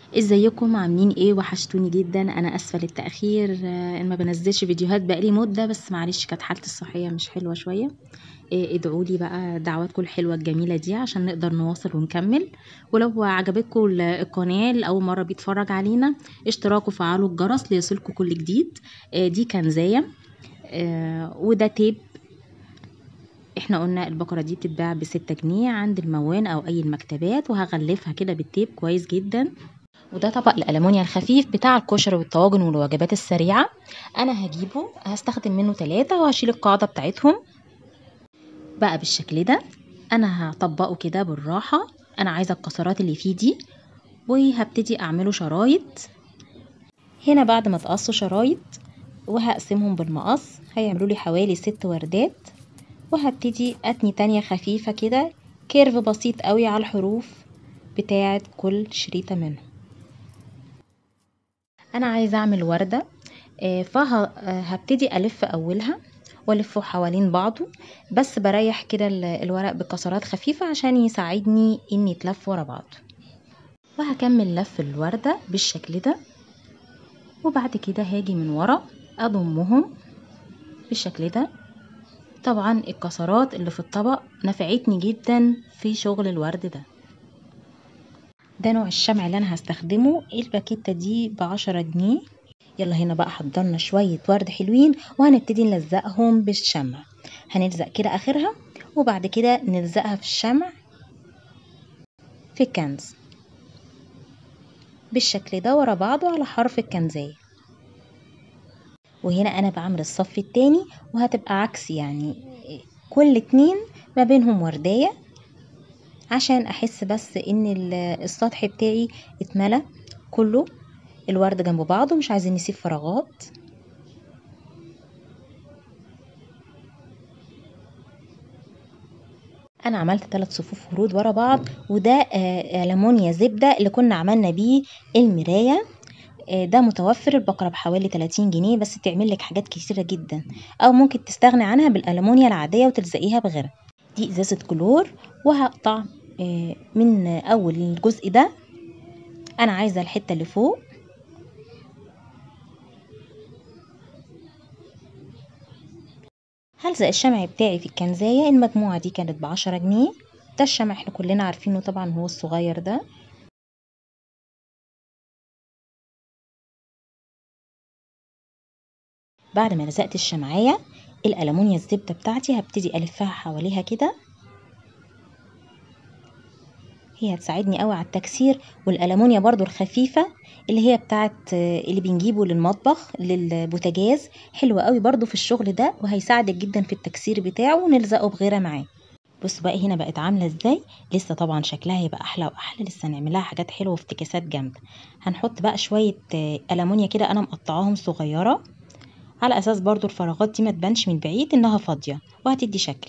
ازيكم عاملين ايه وحشتوني جدا انا اسفه للتاخير آه، ما بنزلش فيديوهات بقالي مده بس معلش كانت حالتي الصحيه مش حلوه شويه ادعوا لي بقى دعواتكم الحلوه الجميله دي عشان نقدر نواصل ونكمل ولو عجبتكم ال- القناه لاول مره بيتفرج علينا اشتراك وفعلوا الجرس ليصلكم كل جديد آه، دي كنزايه آه، وده تيب احنا قلنا البقرة دي بتتباع بستة جنيه عند الموان او اي المكتبات وهغلفها كده بالتيب كويس جدا وده طبق الألمونيا الخفيف بتاع الكشري والطواجن والوجبات السريعة أنا هجيبه هستخدم منه ثلاثة وهشيل القاعدة بتاعتهم بقى بالشكل ده أنا هطبقه كده بالراحة أنا عايزة الكسرات اللي فيه دي وهبتدي أعمله شرايط هنا بعد ما تقصوا شرايط وهقسمهم بالمقص هيعملوا لي حوالي ست وردات وهبتدي أتني تانية خفيفة كده كيرف بسيط قوي على الحروف بتاعة كل شريطة منهم انا عايزه اعمل ورده فهبتدي الف اولها والفه حوالين بعضه بس بريح كده ال- الورق بكسرات خفيفه عشان يساعدني اني يتلف ورا بعض وهكمل لف الورده بالشكل ده وبعد كده هاجي من ورا اضمهم بالشكل ده طبعا الكسرات اللي في الطبق نفعتني جدا في شغل الورد ده ده نوع الشمع اللي انا هستخدمه الباكيتة دي بعشرة جنيه يلا هنا بقى حضرنا شوية ورد حلوين وهنبتدي نلزقهم بالشمع هنلزق كده اخرها وبعد كده نلزقها في الشمع في الكنز بالشكل ده ورا بعضه على حرف الكنزاية وهنا انا بعمل الصف التاني وهتبقى عكس يعني كل اتنين ما بينهم وردية عشان احس بس ان ال- السطح بتاعي اتملى كله الورد جنب بعضه مش عايزين نسيب فراغات انا عملت ثلاث صفوف ورود ورا بعض وده آه، ألمونيا زبدة اللي كنا عملنا بيه المراية آه، ده متوفر البقرة بحوالي 30 جنيه بس تعمل لك حاجات كتيرة جدا او ممكن تستغني عنها بالألمونيا العادية وتلزقيها بغيرها دي ازازة كلور وهقطع آه، من اول الجزء ده انا عايزة الحتة اللي فوق هلزق الشمع بتاعي في الكنزاية المجموعة دي كانت بعشرة جنيه ده الشمع احنا كلنا عارفينه طبعا هو الصغير ده بعد ما لزقت الشمعية الألمونيا الزبدة بتاعتي هبتدي ألفها حواليها كده هي هتساعدني قوي على التكسير والألمونيا برضو الخفيفة اللي هي بتاعت آه، اللي بنجيبه للمطبخ للبوتاجاز حلوة قوي برضو في الشغل ده وهيساعدك جدا في التكسير بتاعه ونلزقه بغيره معاه بص بقى هنا بقت عاملة ازاي لسه طبعا شكلها هيبقى احلى واحلى لسه هنعمل لها حاجات حلوة وافتكاسات جامدة هنحط بقى شوية آه، ألمونيا كده انا مقطعاهم صغيرة على اساس برضو الفراغات دي ما تبانش من بعيد انها فاضية وهتدي شكل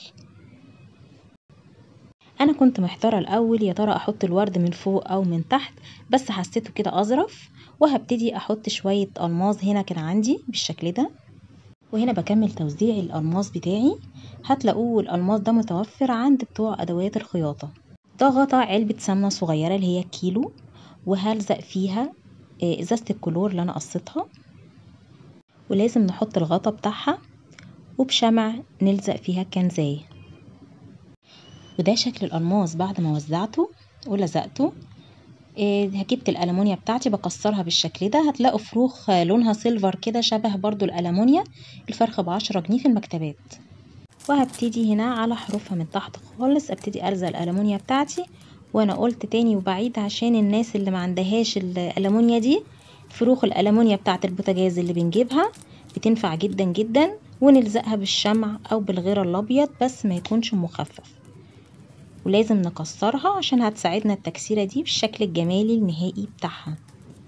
انا كنت محتارة الاول يا ترى احط الورد من فوق او من تحت بس حسيته كده اظرف وهبتدي احط شوية الماظ هنا كده عندي بالشكل ده وهنا بكمل توزيع الالماظ بتاعي هتلاقوه الالماظ ده متوفر عند بتوع ادوات الخياطة ده غطا علبة سمنة صغيرة اللي هي كيلو وهلزق فيها آه، ازازة الكلور اللي انا قصيتها ولازم نحط الغطا بتاعها وبشمع نلزق فيها الكنزاية وده شكل الألماس بعد ما وزعته ولزقته إيه جبت الألمونيا بتاعتي بكسرها بالشكل ده هتلاقوا فروخ آه، لونها سيلفر كده شبه برضو الألمونيا الفرخة بعشرة جنيه في المكتبات وهبتدي هنا على حروفها من تحت خالص ابتدي ألزق الألمونيا بتاعتي وانا قلت تاني وبعيد عشان الناس اللي ما عندهاش الألمونيا دي فروخ الألمونيا بتاعت البوتاجاز اللي بنجيبها بتنفع جدا جدا ونلزقها بالشمع او بالغير الابيض بس ما يكونش مخفف ولازم نكسرها عشان هتساعدنا التكسيرة دي بالشكل الجمالي النهائي بتاعها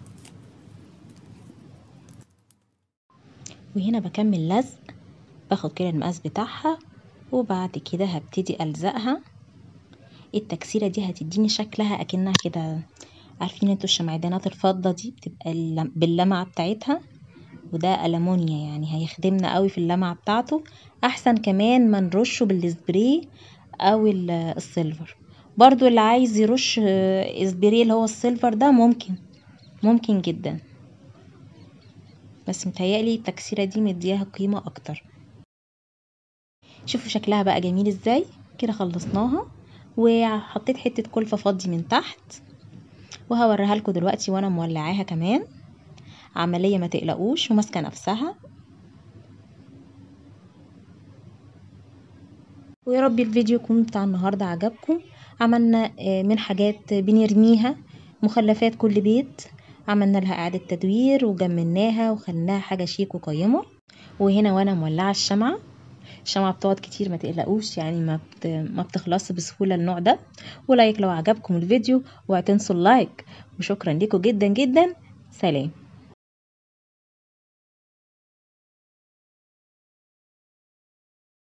وهنا بكمل لزق باخد كده المقاس بتاعها وبعد كده هبتدي ألزقها التكسيرة دي هتديني شكلها أكنها كده عارفين انتوا الشمعدانات الفضة دي بتبقى اللم- باللمعة بتاعتها وده ألمونيا يعني هيخدمنا قوي في اللمعة بتاعته أحسن كمان ما نرشه بالسبراي أو ال- السيلفر برضو اللي عايز يرش آه، سبراي اللي هو السيلفر ده ممكن ممكن جدا بس متهيألي التكسيرة دي مدياها قيمة اكتر شوفوا شكلها بقى جميل ازاي كده خلصناها وحطيت حتة كلفة فضي من تحت وهوريها لكم دلوقتي وانا مولعاها كمان عملية ما تقلقوش وماسكة نفسها ويا رب الفيديو يكون بتاع النهاردة عجبكم عملنا من حاجات بنرميها مخلفات كل بيت عملنا لها إعادة تدوير وجملناها وخلناها حاجة شيك وقيمة وهنا وانا مولعة الشمعة الشمعة بتقعد كتير ما تقلقوش يعني ما بت... ما بتخلص بسهولة النوع ده ولايك لو عجبكم الفيديو وهتنسوا اللايك وشكرا لكم جدا جدا سلام